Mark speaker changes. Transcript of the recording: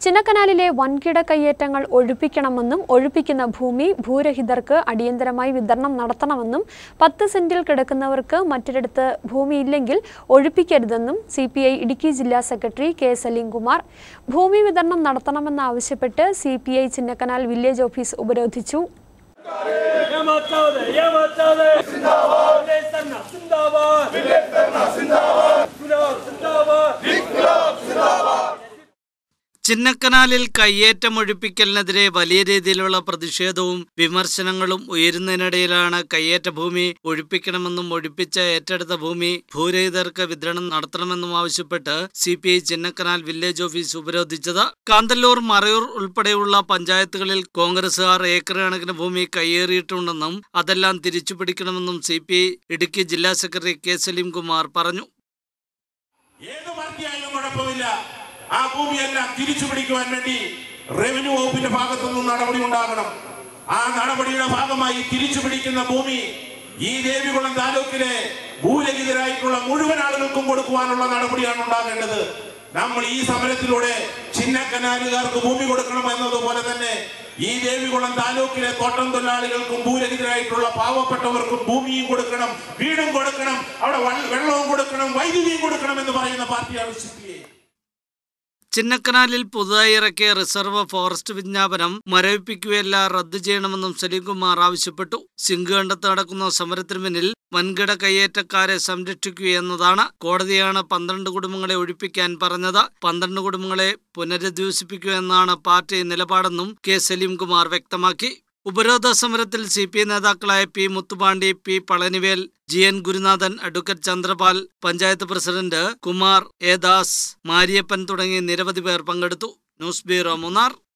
Speaker 1: ചിന്നക്കനാലിലെ വൻകിട കയ്യേറ്റങ്ങൾ ഒഴിപ്പിക്കണമെന്നും ഒഴിപ്പിക്കുന്ന ഭൂമി ഭൂരഹിതർക്ക് അടിയന്തരമായി വിതരണം നടത്തണമെന്നും പത്ത് സെന്റിൽ കിടക്കുന്നവർക്ക് മറ്റൊരിടത്ത് ഭൂമിയില്ലെങ്കിൽ ഒഴിപ്പിക്കരുതെന്നും സി പി ഐ ഇടുക്കി ജില്ലാ സെക്രട്ടറി കെ സലീംകുമാർ ഭൂമി വിതരണം നടത്തണമെന്നാവശ്യപ്പെട്ട് C P I Chinnakanal village office ഉപരോധിച്ചു
Speaker 2: ഏമാറ്റാതെ ഏമാറ്റാതെ സിന്ദാബാദ് വില്ലേജ് ധർണ സിന്ദാബാദ് വില്ലേജ് ധർണ സിന്ദാബാദ് സിന്ദാബാദ്
Speaker 3: ചിന്നക്കനാലിൽ കയ്യേറ്റം ഒഴിപ്പിക്കലിനെതിരെ വലിയ രീതിയിലുള്ള പ്രതിഷേധവും വിമർശനങ്ങളും ഉയരുന്നതിനിടയിലാണ് കയ്യേറ്റ ഭൂമി ഒഴിപ്പിക്കണമെന്നും ഒഴിപ്പിച്ച ഏറ്റെടുത്ത ഭൂമി ഭൂരഹിതർക്ക് വിതരണം നടത്തണമെന്നും ആവശ്യപ്പെട്ട് C P I Chinnakanal village office ഉപരോധിച്ചത് കാന്തല്ലൂർ മറയൂർ ഉൾപ്പെടെയുള്ള പഞ്ചായത്തുകളിൽ കോൺഗ്രസുകാർ ഏക്കർ കണക്കിന് ഭൂമി കയ്യേറിയിട്ടുണ്ടെന്നും അതെല്ലാം തിരിച്ചു പിടിക്കണമെന്നും സി പി ഐ ഇടുക്കി ജില്ലാ സെക്രട്ടറി കെ സലീംകുമാർ പറഞ്ഞു
Speaker 4: ഏത് പാർട്ടിയായാലും കുഴപ്പമില്ല ആ ഭൂമിയെല്ലാം തിരിച്ചു പിടിക്കുവാൻ വേണ്ടി റവന്യൂ വകുപ്പിന്റെ ഭാഗത്തു നിന്നും നടപടി ഉണ്ടാകണം ആ നടപടിയുടെ ഭാഗമായി തിരിച്ചു പിടിക്കുന്ന ഭൂമി ഈ ദേവികുളം താലൂക്കിലെ ഭൂരഹിതരായിട്ടുള്ള മുഴുവൻ ആളുകൾക്കും കൊടുക്കുവാനുള്ള നടപടിയാണ് ഉണ്ടാകേണ്ടത് നമ്മൾ ഈ സമരത്തിലൂടെ ചിന്നക്കനാലുകാർക്ക് ഭൂമി കൊടുക്കണം എന്നതുപോലെ തന്നെ ഈ ദേവികുളം താലൂക്കിലെ തോട്ടം തൊഴിലാളികൾക്കും ഭൂരഹിതരായിട്ടുള്ള പാവപ്പെട്ടവർക്കും ഭൂമിയും കൊടുക്കണം വീടും കൊടുക്കണം അവിടെ വൾ- വെള്ളവും കൊടുക്കണം വൈദ്യുതിയും കൊടുക്കണം എന്ന് പറയുന്ന പാർട്ടിയാണ് സി പി ഐ
Speaker 3: ചിന്നക്കനാലിൽ പുതുതായി ഇറക്കിയ റിസർവ് ഫോറസ്റ്റ് വിജ്ഞാപനം മരവിപ്പിക്കുകയല്ല റദ്ദു ചെയ്യണമെന്നും സലീംകുമാർ ആവശ്യപ്പെട്ടു സിങ്ക് കണ്ടത്ത് നടക്കുന്ന സമരത്തിന് പിന്നിൽ വൻകിട കയ്യേറ്റക്കാരെ സംരക്ഷിക്കുക എന്നതാണ് കോടതിയാണ് പന്ത്രണ്ട് കുടുംബങ്ങളെ ഒഴിപ്പിക്കാൻ പറഞ്ഞത് പന്ത്രണ്ട് കുടുംബങ്ങളെ പുനരധിവസിപ്പിക്കുക എന്നാണ് പാർട്ടി നിലപാടെന്നും കെ സലീംകുമാർ വ്യക്തമാക്കി ഉപരോധ സമരത്തിൽ സി പി ഐ നേതാക്കളായ P Muthupandi P Palanivel G N Gurunathan advocate Chandrapal panchayat president Kumar A Das Mariyappan തുടങ്ങി നിരവധി പേർ പങ്കെടുത്തു ന്യൂസ് ബ്യൂറോ മൂന്നാർ